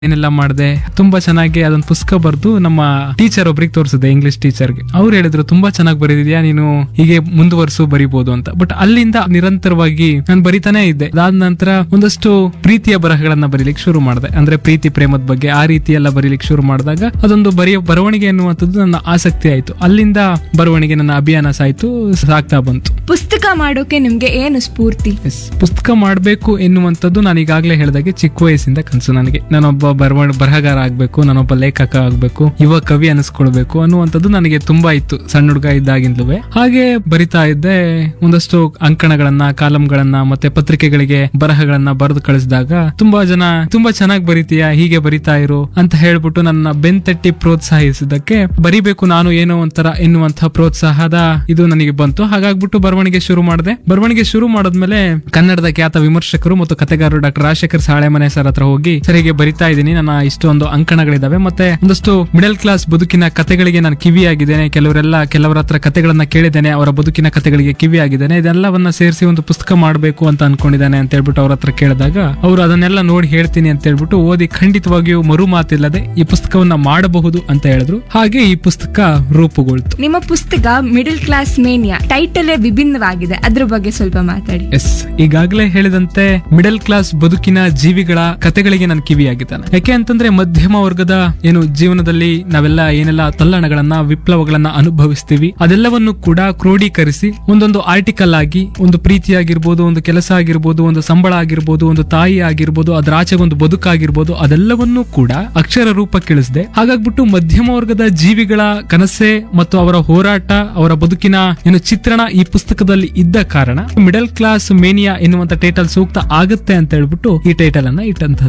ಏನೆಲ್ಲ ಮಾಡಿದೆ ತುಂಬಾ ಚೆನ್ನಾಗಿ ಅದೊಂದು ಪುಸ್ತಕ ಬರೆದು ನಮ್ಮ ಟೀಚರ್ ಒಬ್ರಿಗೆ ತೋರಿಸಿದೆ ಇಂಗ್ಲಿಷ್ ಟೀಚರ್ಗೆ ಅವ್ರು ಹೇಳಿದ್ರು ತುಂಬಾ ಚೆನ್ನಾಗಿ ಬರೆದಿದ್ಯಾ ನೀನು ಹೀಗೆ ಮುಂದುವರ್ಸು ಬರಿಬಹುದು ಅಂತ ಬಟ್ ಅಲ್ಲಿಂದ ನಿರಂತರವಾಗಿ ನಾನು ಬರಿತಾನೆ ಇದ್ದೆ ಅದಾದ ನಂತರ ಒಂದಷ್ಟು ಪ್ರೀತಿಯ ಬರಹಗಳನ್ನ ಬರೀಲಿಕ್ಕೆ ಶುರು ಮಾಡಿದೆ ಅಂದ್ರೆ ಪ್ರೀತಿ ಪ್ರೇಮದ ಬಗ್ಗೆ ಆ ರೀತಿ ಎಲ್ಲ ಬರೀಲಿಕ್ಕೆ ಶುರು ಮಾಡಿದಾಗ ಅದೊಂದು ಬರೆಯ ಬರವಣಿಗೆ ಅನ್ನುವಂಥದ್ದು ನನ್ನ ಆಸಕ್ತಿ ಆಯ್ತು ಅಲ್ಲಿಂದ ಬರವಣಿಗೆ ನನ್ನ ಅಭಿಯಾನ ಸಾಯ್ತು ಸಾಗ್ತಾ ಬಂತು ಪುಸ್ತಕ ಮಾಡೋಕೆ ನಿಮ್ಗೆ ಏನು ಸ್ಫೂರ್ತಿ ಎಸ್ ಪುಸ್ತಕ ಮಾಡಬೇಕು ಎನ್ನುವಂಥದ್ದು ನಾನು ಈಗಾಗಲೇ ಹೇಳಿದಾಗೆ ಚಿಕ್ಕ ವಯಸ್ಸಿಂದ ಕನಸು ನನಗೆ ನಾನೊಬ್ಬ ಬರವಣ ಬರಹಗಾರ ಆಗಬೇಕು ನಾನೊಬ್ಬ ಲೇಖಕ ಆಗಬೇಕು ಯುವ ಕವಿ ಅನಿಸ್ಕೊಳ್ಬೇಕು ಅನ್ನುವಂಥದ್ದು ನನಗೆ ತುಂಬಾ ಇತ್ತು ಸಣ್ಣ ಹುಡುಗ ಇದ್ದಾಗಿಂದಲೂ ಹಾಗೆ ಬರಿತಾ ಇದ್ದೆ ಒಂದಷ್ಟು ಅಂಕಣಗಳನ್ನ ಕಾಲಂಗಳನ್ನ ಮತ್ತೆ ಪತ್ರಿಕೆಗಳಿಗೆ ಬರಹಗಳನ್ನ ಬರೆದು ಕಳಿಸಿದಾಗ ತುಂಬಾ ಜನ ತುಂಬಾ ಚೆನ್ನಾಗಿ ಬರಿತೀಯಾ ಹೀಗೆ ಬರಿತಾ ಇರು ಅಂತ ಹೇಳ್ಬಿಟ್ಟು ನನ್ನ ಬೆನ್ತಟ್ಟಿ ಪ್ರೋತ್ಸಾಹಿಸಿದ್ದಕ್ಕೆ ಬರಿಬೇಕು ನಾನು ಏನೋ ಒಂಥರ ಎನ್ನುವಂತಹ ಪ್ರೋತ್ಸಾಹದ ಇದು ನನಗೆ ಬಂತು ಹಾಗಾಗ್ಬಿಟ್ಟು ಬರವಣಿಗೆ ಶುರು ಮಾಡಿದೆ ಬರವಣಿಗೆ ಶುರು ಮಾಡಿದ್ಮೇಲೆ ಕನ್ನಡದ ಖ್ಯಾತ ವಿಮರ್ಶಕರು ಮತ್ತು ಕಥೆಗಾರರು ಡಾಕ್ಟರ್ ರಾಜಶೇಖರ್ ಸಾಳೆಮನೆ ಸರ್ ಹತ್ರ ಹೋಗಿ ಸರ್ ಹೀಗೆ ಬರಿತಾ ಇದ್ದೀನಿ ನನ್ನ ಇಷ್ಟೊಂದು ಅಂಕಣಗಳಿದಾವೆ ಮತ್ತೆ ಒಂದಷ್ಟು ಮಿಡಲ್ ಕ್ಲಾಸ್ ಬದುಕಿನ ಕಥೆಗಳಿಗೆ ನಾನು ಕಿವಿಯಾಗಿದ್ದೇನೆ ಕೆಲವರೆಲ್ಲ ಕೆಲವರ ಹತ್ರ ಕಥೆಗಳನ್ನ ಕೇಳಿದ್ದೇನೆ ಅವರ ಬದುಕಿನ ಕಥೆಗಳಿಗೆ ಕಿವಿಯಾಗಿದ್ದೇನೆ ಇದೆಲ್ಲವನ್ನ ಸೇರಿಸಿ ಒಂದು ಪುಸ್ತಕ ಮಾಡಬೇಕು ಅಂತ ಅನ್ಕೊಂಡಿದ್ದಾನೆ ಅಂತ ಹೇಳ್ಬಿಟ್ಟು ಅವ್ರ ಹತ್ರ ಕೇಳಿದಾಗ ಅವರು ಅದನ್ನೆಲ್ಲ ನೋಡಿ ಹೇಳ್ತೀನಿ ಅಂತ ಹೇಳ್ಬಿಟ್ಟು ಓದಿ ಖಂಡಿತವಾಗಿಯೂ ಮರು ಮಾತಿಲ್ಲದೆ ಈ ಪುಸ್ತಕವನ್ನ ಮಾಡಬಹುದು ಅಂತ ಹೇಳಿದ್ರು ಹಾಗೆ ಈ ಪುಸ್ತಕ ರೂಪುಗೊಳ್ತು ನಿಮ್ಮ ಪುಸ್ತಕ ಮಿಡಲ್ ಕ್ಲಾಸ್ ಮೇನಿಯಾ ಟೈಟಲೇ ವಿಭಿನ್ನವಾಗಿದೆ ಅದ್ರ ಬಗ್ಗೆ ಸ್ವಲ್ಪ ಮಾತಾಡಿ ಎಸ್ ಈಗಾಗಲೇ ಹೇಳಿದಂತೆ ಮಿಡಲ್ ಕ್ಲಾಸ್ ಬದುಕಿನ ಜೀವಿಗಳ ಕತೆಗಳಿಗೆ ನಾನು ಕಿವಿಯಾಗಿದ್ದಾನೆ ಯಾಕೆ ಅಂತಂದ್ರೆ ಮಧ್ಯಮ ವರ್ಗದ ಏನು ಜೀವನದಲ್ಲಿ ನಾವೆಲ್ಲ ಏನೆಲ್ಲ ತಲ್ಲಣಗಳನ್ನ ವಿಪ್ಲವಗಳನ್ನ ಅನುಭವಿಸ್ತೀವಿ ಅದೆಲ್ಲವನ್ನು ಕೂಡ ಕ್ರೋಢೀಕರಿಸಿ ಒಂದೊಂದು ಆರ್ಟಿಕಲ್ ಆಗಿ ಒಂದು ಪ್ರೀತಿ ಆಗಿರ್ಬೋದು ಒಂದು ಕೆಲಸ ಆಗಿರ್ಬೋದು ಒಂದು ಸಂಬಳ ಆಗಿರ್ಬೋದು ಒಂದು ತಾಯಿ ಆಗಿರ್ಬೋದು ಅದ್ರ ಆಚೆಗೆ ಒಂದು ಬದುಕಾಗಿರ್ಬೋದು ಅದೆಲ್ಲವನ್ನೂ ಕೂಡ ಅಕ್ಷರ ರೂಪಕ್ಕಿಳಿಸಿದೆ ಹಾಗಾಗ್ಬಿಟ್ಟು ಮಧ್ಯಮ ವರ್ಗದ ಜೀವಿಗಳ ಕನಸೆ ಮತ್ತು ಅವರ ಹೋರಾಟ ಅವರ ಬದುಕಿನ ಏನು ಚಿತ್ರಣ ಈ ಪುಸ್ತಕದಲ್ಲಿ ಇದ್ದ ಕಾರಣ ಮಿಡಲ್ ಕ್ಲಾಸ್ ಮೇನಿಯಾ ಎನ್ನುವಂತ ಟೈಟಲ್ ಸೂಕ್ತ ಆಗುತ್ತೆ ಅಂತ ಹೇಳ್ಬಿಟ್ಟು ಈ ಟೈಟಲ್ ಅನ್ನ ಇಟ್ಟಂತದ್ದು